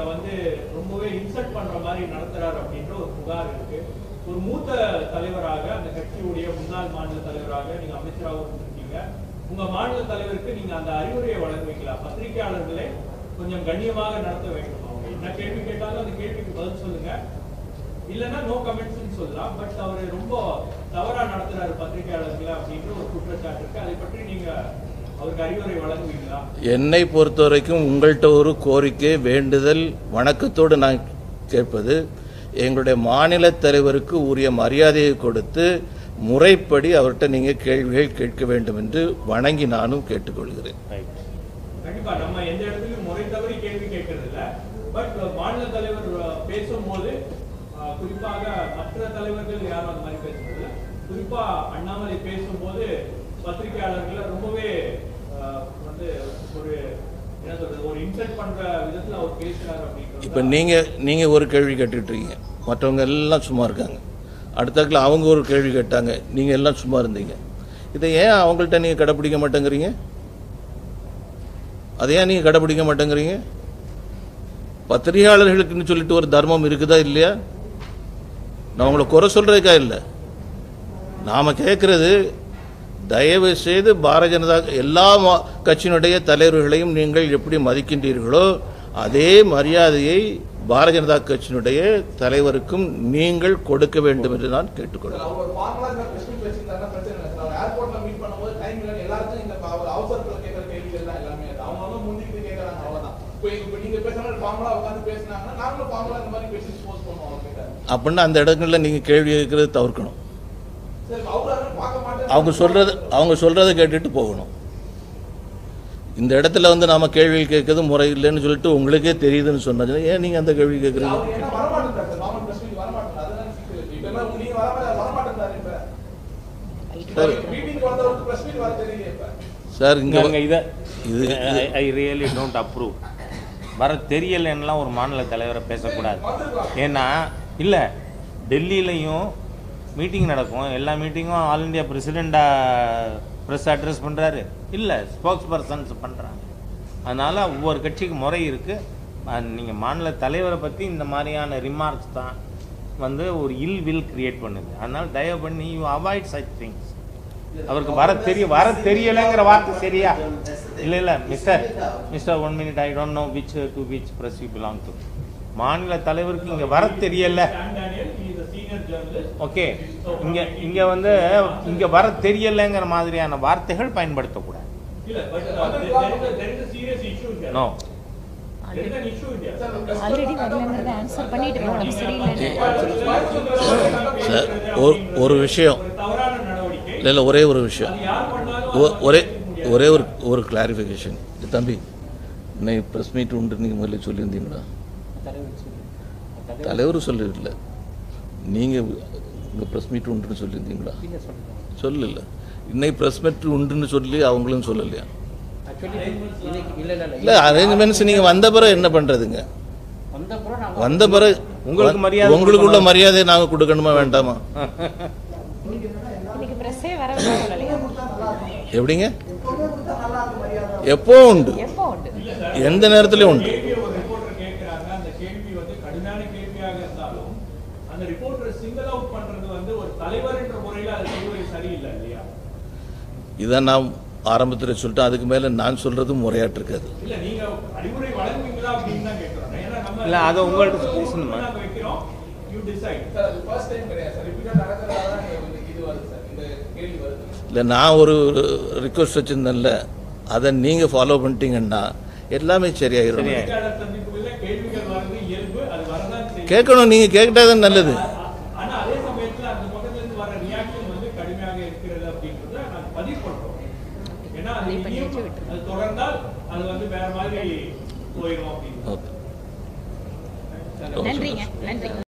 வந்து ரொம்பவே இன்சல்ட் பண்ற மாதிரி நடத்துறாரு அப்படின்ற ஒரு புகார் இருக்கு ஒரு மூத்த தலைவராக அந்த கட்சியுடைய முன்னாள் மாநில தலைவராக நீங்க அமைச்சராகவும் இருந்திருக்கீங்க உங்க மாநில தலைவருக்கு நீங்க அந்த அறிவுரையை வழங்குவீங்களா பத்திரிகையாளர்களை கொஞ்சம் கண்ணியமாக நடத்த வேண்டும் அவங்க என்ன கேள்வி கேட்டாலும் அந்த கேள்விக்கு பதில் சொல்லுங்க இல்லைன்னா நோ கமெண்ட்ஸ்னு சொல்லலாம் பட் அவர் ரொம்ப தவறா நடத்துறாரு பத்திரிகையாளர்களை அப்படின்ற ஒரு குற்றச்சாட்டு இருக்கு அதை பற்றி நீங்க அவருக்கு அறிவுரை வழங்குவீங்களா என்னை பொறுத்த வரைக்கும் உங்கள்கிட்ட ஒரு கோரிக்கை வேண்டுதல் வணக்கத்தோடு நான் கேட்பது எங்களுடைய மாநில தலைவருக்கு உரிய மரியாதையை கொடுத்து முறைப்படி அவர்கிட்ட நீங்கள் கேள்விகள் கேட்க வேண்டும் என்று வணங்கி நானும் கேட்டுக்கொள்கிறேன் கண்டிப்பா நம்ம எந்த இடத்துலயும் முறை தவறி கேள்வி கேட்கறது இல்ல பட் மாநில தலைவர் அஹ், பேசும்போது அஹ், குறிப்பாக மற்ற தலைவர்கள் யாரும் அந்த மாதிரி பேசுறது இல்ல குறிப்பா அண்ணாமலை பேசும்போது பத்திரிகையாளர்களை ரொம்பவே அஹ், வந்து ஒரு என்ன சொல்றது ஒரு இன்சல்ட் பண்ற விதத்துல அவர் பேசுறாரு அப்படின்றது இப்போ நீங்கள் நீங்கள் ஒரு கேள்வி கேட்டுட்டு இருக்கீங்க மற்றவங்க எல்லாம் சும்மா இருக்காங்க அடுத்தாக்கில் அவங்க ஒரு கேள்வி கேட்டாங்க நீங்கள் எல்லாம் சும்மா இருந்தீங்க இதை ஏன் அவங்கள்ட்ட நீங்கள் கடைப்பிடிக்க மாட்டேங்கிறீங்க அதை ஏன் நீங்கள் கடைப்பிடிக்க மாட்டேங்கிறீங்க பத்திரிகையாளர்களுக்குன்னு சொல்லிட்டு ஒரு தர்மம் இருக்குதா இல்லையா நான் உங்களை குறை சொல்றதுக்கா இல்லை நாம் கேட்குறது தயவு செய்து பாரதிய ஜனதா எல்லா மா- கட்சியினுடைய தலைவர்களையும் நீங்கள் எப்படி மதிக்கின்றீர்களோ அதே மரியாதையை பாரதிய ஜனதா கட்சியினுடைய தலைவருக்கும் நீங்கள் கொடுக்க வேண்டும் என்று நான் கேட்டுக்கொள்கிறேன் அவர் ஒரு ஃபார்மலா இந்த பிரஸ் மீட் வச்சிருந்தாருன்னா பிரச்சனை இல்லை சார் அவர் ஏர்போர்ட்ல மீட் பண்ணும்போது டைம் இல்லை எல்லாருக்கும் இந்த ப- ஒரு அவசரத்துல கேட்கற கேள்விகள் தான் எல்லாமே அது அவங்க வந்து முந்திட்டு கேட்கறாங்க அவ்வளவுதான் இப்போ இப்போ நீங்க பேசுற ஃபார்மலா உட்காந்து பேசினாங்கன்னா நாங்களும் ஃபார்மலா இந்த மாதிரி கொஸ்டின்ஸ் போஸ்ட் பண்ணுவோம் அவர்கிட்ட அப்படின்னா அந்த இடங்களில் நீங்கள் கேள்வி கேட்கறது தவிர்க்கணும் சரி அவரு அதை பார்க்க மாட்டேன் அவங்க சொல்றது அவங்க சொல்றதை கேட்டுட்டு போகணும் இந்த இடத்துல வந்து நாம கேள்வி கேட்கறது முறை இல்லைன்னு சொல்லிட்டு உங்களுக்கே தெரியுதுன்னு சொன்னது ஏன் நீங்க அந்த கேள்வி கேட்குறீங்க அவர் என்ன வரமாட்டேன் சார் நார்மல் பிரஸ் மீட் வரமாட்டேன் அதுதான் சிக்கல் இப்போ என்ன நீங்க வர வரமாட்டேன் இப்ப சரி. மீட்டிங் வந்தவருக்கு பிரஸ் மீட் வர தெரியல இப்ப சார் இங்க இங்க இதை இது ஐ ரியலி டோன்ட் அப்ரூவ் வர தெரியலைன்னுலாம் ஒரு மாநில தலைவரை பேசக்கூடாது ஏன்னா இல்லை டெல்லியிலையும் மீட்டிங் நடக்கும் எல்லா மீட்டிங்கும் ஆல் இந்தியா பிரசிடெண்டாக ப்ரெஸ் அட்ரஸ் பண்ணுறாரு இல்லை ஸ்போக்ஸ் பர்சன்ஸ் பண்ணுறாங்க அதனால் ஒவ்வொரு கட்சிக்கு முறை இருக்குது நீங்கள் மாநில தலைவரை பற்றி இந்த மாதிரியான ரிமார்க்ஸ் தான் வந்து ஒரு இல் வில் கிரியேட் பண்ணுது அதனால் தயவு பண்ணி யூ அவாய்ட் சச் திங்ஸ் அவருக்கு வர தெரிய வர தெரியலைங்கிற வார்த்தை சரியா இல்ல இல்ல mister mister one minute I don't know which to which press you belong to மாநில தலைவருக்கு இங்க வர தெரியல Sam Daniel he is a senior journalist okay இங்க இங்க வந்து இங்க வர தெரியலைங்கிற மாதிரியான வார்த்தைகள் பயன்படுத்தக்கூடாது இல்ல but there is a there is a serious issue here no there is an issue here already வரலங்கிறத ஆன்சர் பண்ணிட்டு உடம்பு சரியில்லைன்னு சார், ஒரு- ஒரு விஷயம். ஒரு தவறான நடவடிக்கை இல்லை இல்லை ஒரே ஒரு விஷயம் அது யார் பண்ணாலும் ஒ- ஒரே ஒரே ஒரு ஒரு கிளாரிஃபிகேஷன் தம்பி இன்னைக்கு ப்ரெஸ் மீட் உண்டு நீங்கள் முதல்ல சொல்லியிருந்தீங்களா தலைவர் சொல்லல நீங்கள் உங்கள் ப்ரெஸ் மீட் உண்டுன்னு சொல்லியிருந்தீங்களா சொல்லல இன்னைக்கு ப்ரெஸ் மீட் உண்டுன்னு சொல்லி அவங்களும் சொல்லலையா இல்லை அரேஞ்ச்மெண்ட்ஸ் நீங்கள் வந்த பிறகு என்ன பண்ணுறதுங்க வந்த பிறகு உங்களுக்கு மரியாதை உங்களுக்குள்ள கொடுக்கணும். மரியாதையை நாங்கள் கொடுக்கணுமா வேண்டாமா இன்னைக்கு பிரஸ்ஸே வர சொல்லலையா எப்படிங்க எப்போ உண்டு எப்போ உண்டு எந்த நேரத்துலையும் உண்டு கேள்வியை ஒரு ரிப்போர்ட்டர் கேட்கிறாங்க அந்த கேள்வி வந்து கடுமையான கேள்வியாக இருந்தாலும் அந்த ரிப்போர்ட்டர் சிங்கிள் அவுட் பண்றது வந்து ஒரு தலைவர் என்ற முறையில அது செய்வது சரியில்லை இல்லையா இதை நான் ஆரம்பத்தில் சொல்லிட்டேன் அதுக்கு மேலே நான் சொல்றது முறையாட்டு இருக்காது இல்ல நீங்க அறிவுரை வழங்குவீங்களா அப்படின்னு தான் கேட்கிறோம் ஏன்னா நம்ம இல்ல, அதை உங்கள்ட்ட ஒரு பேசணுமா? நாங்க வைக்கிறோம் யூ டிசைட் சார் அது ஃபர்ஸ்ட் டைம் கிடையாது சார் ரிப்பீட்டட் நடக்கிறதால தான் எனக்கு இது வருது சார் இந்த கேள்வி வருது இல்லை நான் ஒரு ரிக்வஸ்ட் வச்சுருந்தேன்ல அதை நீங்கள் ஃபாலோ பண்ணிட்டீங்கன்னா எல்லாமே சரியாயிரும் சரியா. பத்திரிகையாளர் சந்திப்புல கேள்விகள் வர்றது இயல்பு அது வரதான் செய்யும் கேட்கணும் நீங்கள் கேட்டால் நல்லது ஆனா அதே சமயத்துல அந்த பக்கத்துல இருந்து வர ரியாக்ஷன் வந்து கடுமையாக இருக்கிறது அப்படின்றத நாங்க பதிவு பண்றோம் ஏன்னா அது பதிவு பண்ணி இனியும் வச்சு விட்டுருங்க. அது தொடர்ந்தால் அது வந்து வேற மாதிரி போயிடும் அப்படின்னு ஓகே நன்றிங்க நன்றி